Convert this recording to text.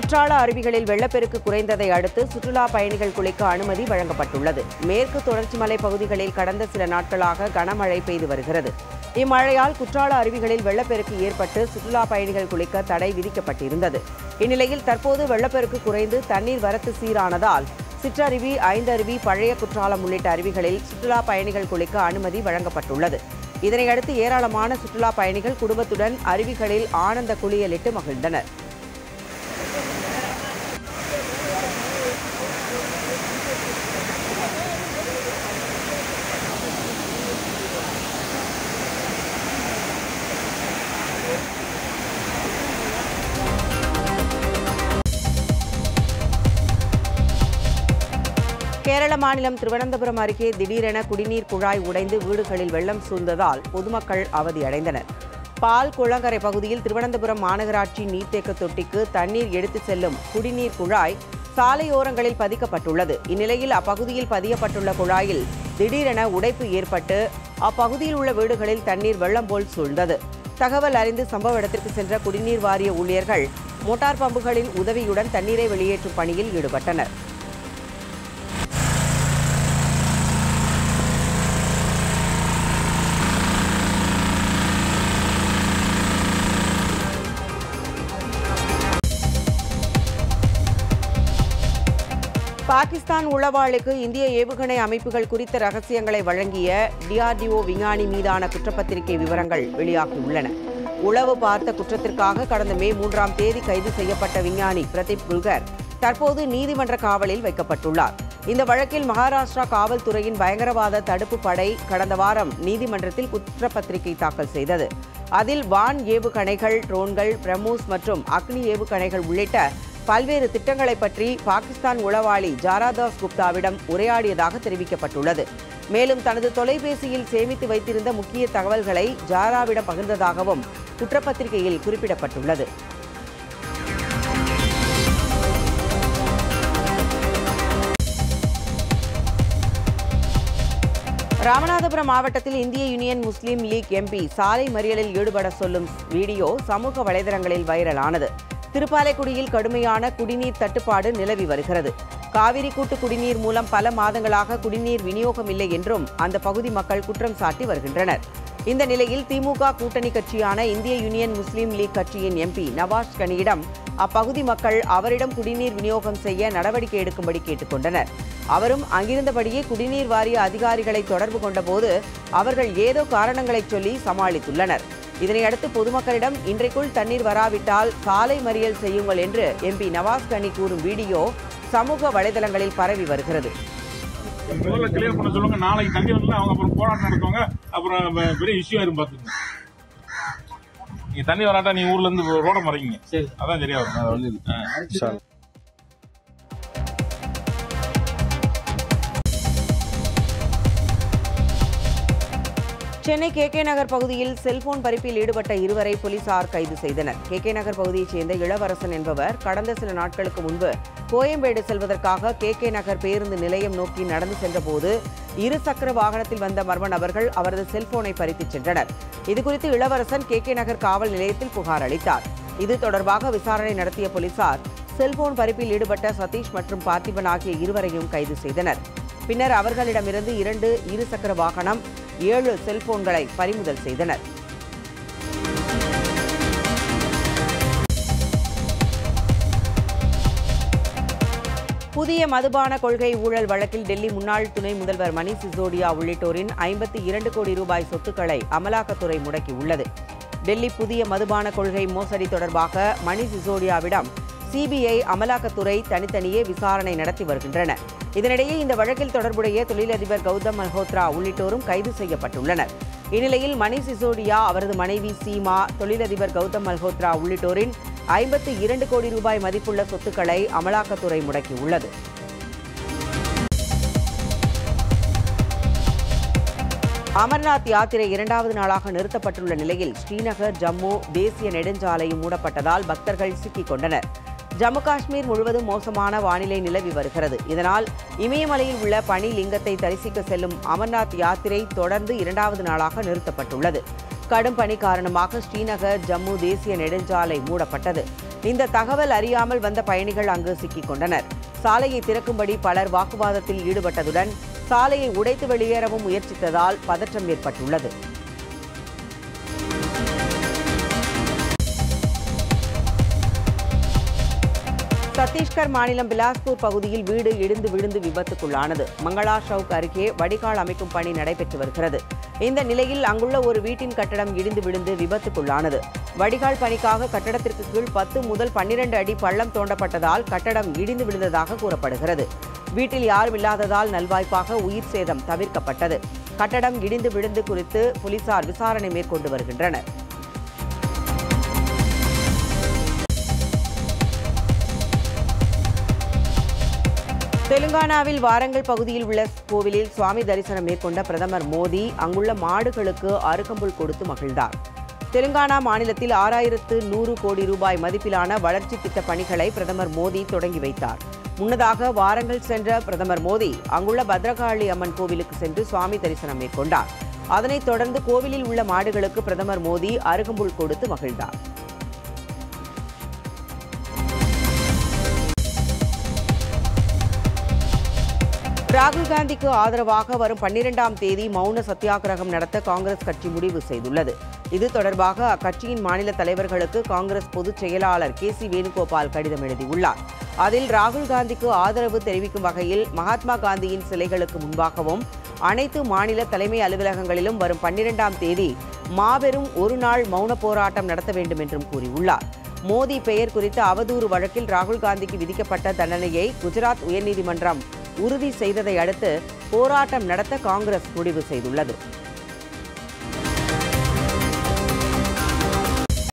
குற்றால அருவிகளில் வெள்ளப்பெருக்கு குறைந்ததை அடுத்து சுற்றுலா பயணிகள் குளிக்க அனுமதி வழங்கப்பட்டுள்ளது மேற்கு தொடர்ச்சி மலை பகுதிகளில் கடந்த சில நாட்களாக கனமழை பெய்து வருகிறது இம்மழையால் குற்றால அருவிகளில் வெள்ளப்பெருக்கு ஏற்பட்டு சுற்றுலா பயணிகள் குளிக்க தடை விதிக்கப்பட்டிருந்தது இந்நிலையில் தற்போது வெள்ளப்பெருக்கு குறைந்து தண்ணீர் வரத்து சீரானதால் சிற்றருவி ஐந்தருவி பழைய குற்றாலம் உள்ளிட்ட அருவிகளில் சுற்றுலா பயணிகள் குளிக்க அனுமதி வழங்கப்பட்டுள்ளது இதனையடுத்து ஏராளமான சுற்றுலா பயணிகள் குடும்பத்துடன் அருவிகளில் ஆனந்த குளியலிட்டு மகிழ்ந்தனர் கேரள மாநிலம் திருவனந்தபுரம் அருகே திடீரென குடிநீர் குழாய் உடைந்து வீடுகளில் வெள்ளம் சூழ்ந்ததால் பொதுமக்கள் அவதியடைந்தனர் பால் குளங்கரை பகுதியில் திருவனந்தபுரம் மாநகராட்சி நீர்த்தேக்க தொட்டிக்கு தண்ணீர் எடுத்துச் செல்லும் குடிநீர் குழாய் சாலையோரங்களில் பதிக்கப்பட்டுள்ளது இந்நிலையில் அப்பகுதியில் பதியப்பட்டுள்ள குழாயில் திடீரென உடைப்பு ஏற்பட்டு அப்பகுதியில் உள்ள வீடுகளில் தண்ணீர் வெள்ளம் போல் சூழ்ந்தது தகவல் அறிந்து சம்பவ இடத்திற்கு சென்ற குடிநீர் வாரிய ஊழியர்கள் மோட்டார் பம்புகளின் உதவியுடன் தண்ணீரை வெளியேற்றும் பணியில் ஈடுபட்டனர் பாகிஸ்தான் உளவாளுக்கு இந்திய ஏவுகணை அமைப்புகள் குறித்த ரகசியங்களை வழங்கிய டிஆர்டிஓ விஞ்ஞானி மீதான குற்றப்பத்திரிகை விவரங்கள் வெளியாகியுள்ளன உளவு பார்த்த குற்றத்திற்காக கடந்த மே மூன்றாம் தேதி கைது செய்யப்பட்ட விஞ்ஞானி பிரதீப் குல்கர் தற்போது நீதிமன்ற காவலில் வைக்கப்பட்டுள்ளார் இந்த வழக்கில் மகாராஷ்டிரா காவல்துறையின் பயங்கரவாத தடுப்பு படை கடந்த வாரம் நீதிமன்றத்தில் குற்றப்பத்திரிகை தாக்கல் செய்தது அதில் வான் ஏவுகணைகள் ட்ரோன்கள் பிரம்மோஸ் மற்றும் அக்னி ஏவுகணைகள் உள்ளிட்ட பல்வேறு திட்டங்களை பற்றி பாகிஸ்தான் உளவாளி ஜாராதாஸ் குப்தாவிடம் உரையாடியதாக தெரிவிக்கப்பட்டுள்ளது மேலும் தனது தொலைபேசியில் சேமித்து வைத்திருந்த முக்கிய தகவல்களை ஜாராவிடம் பகிர்ந்ததாகவும் குற்றப்பத்திரிகையில் குறிப்பிடப்பட்டுள்ளது ராமநாதபுரம் மாவட்டத்தில் இந்திய யூனியன் முஸ்லீம் லீக் எம்பி சாலை மறியலில் ஈடுபட சொல்லும் வீடியோ சமூக வலைதளங்களில் வைரலானது திருப்பாலைக்குடியில் கடுமையான குடிநீர் தட்டுப்பாடு நிலவி வருகிறது காவிரி கூட்டு குடிநீர் மூலம் பல மாதங்களாக குடிநீர் விநியோகம் இல்லை என்றும் அந்த பகுதி மக்கள் குற்றம் சாட்டி வருகின்றனர் இந்த நிலையில் திமுக கூட்டணி கட்சியான இந்திய யூனியன் முஸ்லீம் லீக் கட்சியின் எம்பி நவாஸ் கனியிடம் அப்பகுதி மக்கள் அவரிடம் குடிநீர் விநியோகம் செய்ய நடவடிக்கை எடுக்கும்படி கேட்டுக்கொண்டனர் அவரும் அங்கிருந்தபடியே குடிநீர் வாரிய அதிகாரிகளை தொடர்பு கொண்டபோது அவர்கள் ஏதோ காரணங்களை சொல்லி சமாளித்துள்ளனர் இதனையடுத்து பொதுமக்களிடம் இன்றைக்குள் தண்ணீர் வராவிட்டால் சாலை மறியல் செய்யுங்கள் என்று எம்பி நவாஸ் கனி கூறும் வீடியோ சமூக வலைதளங்களில் பரவி வருகிறது முதல்ல கிளியர் பண்ண சொல்லுங்க நாளைக்கு தண்ணி வரல அவங்க அப்புறம் போராட்டம் நடத்துவாங்க அப்புறம் பெ- பெரிய இஷ்யூ ஆயிரும் பாத்துங்க நீங்க தண்ணி வராட்டா நீ ஊர்ல இருந்து ரோட மறைங்க அதான் சரியா வரும் அது வந்து ஆ. சென்னை கே கே நகர் பகுதியில் செல்போன் பறிப்பில் ஈடுபட்ட இருவரை போலீசார் கைது செய்தனர் கே கே நகர் பகுதியைச் சேர்ந்த இளவரசன் என்பவர் கடந்த சில நாட்களுக்கு முன்பு கோயம்பேடு செல்வதற்காக கே கே நகர் பேருந்து நிலையம் நோக்கி நடந்து சென்றபோது இரு சக்கர வாகனத்தில் வந்த மர்ம நபர்கள் அவரது செல்போனை பறித்துச் சென்றனர் இதுகுறித்து இளவரசன் கே கே நகர் காவல் நிலையத்தில் புகார் அளித்தார் இது தொடர்பாக விசாரணை நடத்திய போலீசார் செல்போன் பறிப்பில் ஈடுபட்ட சதீஷ் மற்றும் பார்த்திபன் ஆகிய இருவரையும் கைது செய்தனர் பின்னர் அவர்களிடமிருந்து இரண்டு இருசக்கர வாகனம் ஏழு செல்போன்களை பறிமுதல் செய்தனர் புதிய மதுபான கொள்கை ஊழல் வழக்கில் டெல்லி முன்னாள் துணை முதல்வர் மணீஷ் சிசோடியா உள்ளிட்டோரின் ஐம்பத்தி இரண்டு கோடி ரூபாய் சொத்துக்களை அமலாக்கத்துறை முடக்கியுள்ளது டெல்லி புதிய மதுபான கொள்கை மோசடி தொடர்பாக மணீஷ் சிசோடியாவிடம் சிபிஐ அமலாக்கத்துறை தனித்தனியே விசாரணை நடத்தி வருகின்றன இதனிடையே இந்த வழக்கில் தொடர்புடைய தொழிலதிபர் கௌதம் மல்ஹோத்ரா உள்ளிட்டோரும் கைது செய்யப்பட்டுள்ளனர் இந்நிலையில் மணீஷ் சிசோடியா அவரது மனைவி சீமா தொழிலதிபர் கௌதம் மல்ஹோத்ரா உள்ளிட்டோரின் ஐம்பத்தி இரண்டு கோடி ரூபாய் மதிப்புள்ள சொத்துக்களை அமலாக்கத்துறை முடக்கியுள்ளது அமர்நாத் யாத்திரை இரண்டாவது நாளாக நிறுத்தப்பட்டுள்ள நிலையில் ஸ்ரீநகர் ஜம்மு தேசிய நெடுஞ்சாலையும் மூடப்பட்டதால் பக்தர்கள் சிக்கிக் கொண்டனர் ஜம்மு காஷ்மீர் முழுவதும் மோசமான வானிலை நிலவி வருகிறது இதனால் இமயமலையில் உள்ள பனி லிங்கத்தை தரிசிக்க செல்லும் அமர்நாத் யாத்திரை தொடர்ந்து இரண்டாவது நாளாக நிறுத்தப்பட்டுள்ளது கடும் பனி காரணமாக ஸ்ரீநகர் ஜம்மு தேசிய நெடுஞ்சாலை மூடப்பட்டது இந்த தகவல் அறியாமல் வந்த பயணிகள் அங்கு சிக்கிக் கொண்டனர் சாலையை திறக்கும்படி பலர் வாக்குவாதத்தில் ஈடுபட்டதுடன் சாலையை உடைத்து வெளியேறவும் முயற்சித்ததால் பதற்றம் ஏற்பட்டுள்ளது சத்தீஸ்கர் மாநிலம் பிலாஸ்பூர் பகுதியில் வீடு இடிந்து விழுந்து விபத்துக்குள்ளானது மங்களா சவுக் அருகே வடிகால் அமைக்கும் பணி நடைபெற்று வருகிறது இந்த நிலையில் அங்குள்ள ஒரு வீட்டின் கட்டடம் இடிந்து விழுந்து விபத்துக்குள்ளானது வடிகால் பணிக்காக கட்டடத்திற்கு கீழ் பத்து முதல் பன்னிரண்டு அடி பள்ளம் தோண்டப்பட்டதால் கட்டடம் இடிந்து விழுந்ததாக கூறப்படுகிறது வீட்டில் யாரும் இல்லாததால் நல்வாய்ப்பாக உயிர் சேதம் தவிர்க்கப்பட்டது கட்டடம் இடிந்து விழுந்து குறித்து போலீசார் விசாரணை மேற்கொண்டு வருகின்றனர் தெலுங்கானாவில் வாரங்கல் பகுதியில் உள்ள கோவிலில் சுவாமி தரிசனம் மேற்கொண்ட பிரதமர் மோடி அங்குள்ள மாடுகளுக்கு அருகம்புல் கொடுத்து மகிழ்ந்தார் தெலுங்கானா மாநிலத்தில் ஆறாயிரத்து நூறு கோடி ரூபாய் மதிப்பிலான வளர்ச்சி திட்ட பணிகளை பிரதமர் மோடி தொடங்கி வைத்தார் முன்னதாக வாரங்கல் சென்ற பிரதமர் மோடி அங்குள்ள பத்ரகாளி அம்மன் கோவிலுக்கு சென்று சுவாமி தரிசனம் மேற்கொண்டார் அதனைத் தொடர்ந்து கோவிலில் உள்ள மாடுகளுக்கு பிரதமர் மோடி அருகம்புல் கொடுத்து மகிழ்ந்தார் ராகுல் காந்திக்கு ஆதரவாக வரும் பன்னிரெண்டாம் தேதி மௌன சத்தியாகிரகம் நடத்த காங்கிரஸ் கட்சி முடிவு செய்துள்ளது இது தொடர்பாக அக்கட்சியின் மாநில தலைவர்களுக்கு காங்கிரஸ் பொதுச் செயலாளர் கே சி வேணுகோபால் கடிதம் எழுதியுள்ளார் அதில் ராகுல் காந்திக்கு ஆதரவு தெரிவிக்கும் வகையில் மகாத்மா காந்தியின் சிலைகளுக்கு முன்பாகவும் அனைத்து மாநில தலைமை அலுவலகங்களிலும் வரும் பன்னிரெண்டாம் தேதி மாபெரும் ஒருநாள் மௌன போராட்டம் நடத்த வேண்டும் என்றும் கூறியுள்ளார் மோடி பெயர் குறித்த அவதூறு வழக்கில் ராகுல் காந்திக்கு விதிக்கப்பட்ட தண்டனையை குஜராத் உயர்நீதிமன்றம் உறுதி செய்ததை அடுத்து போராட்டம் நடத்த காங்கிரஸ் முடிவு செய்துள்ளது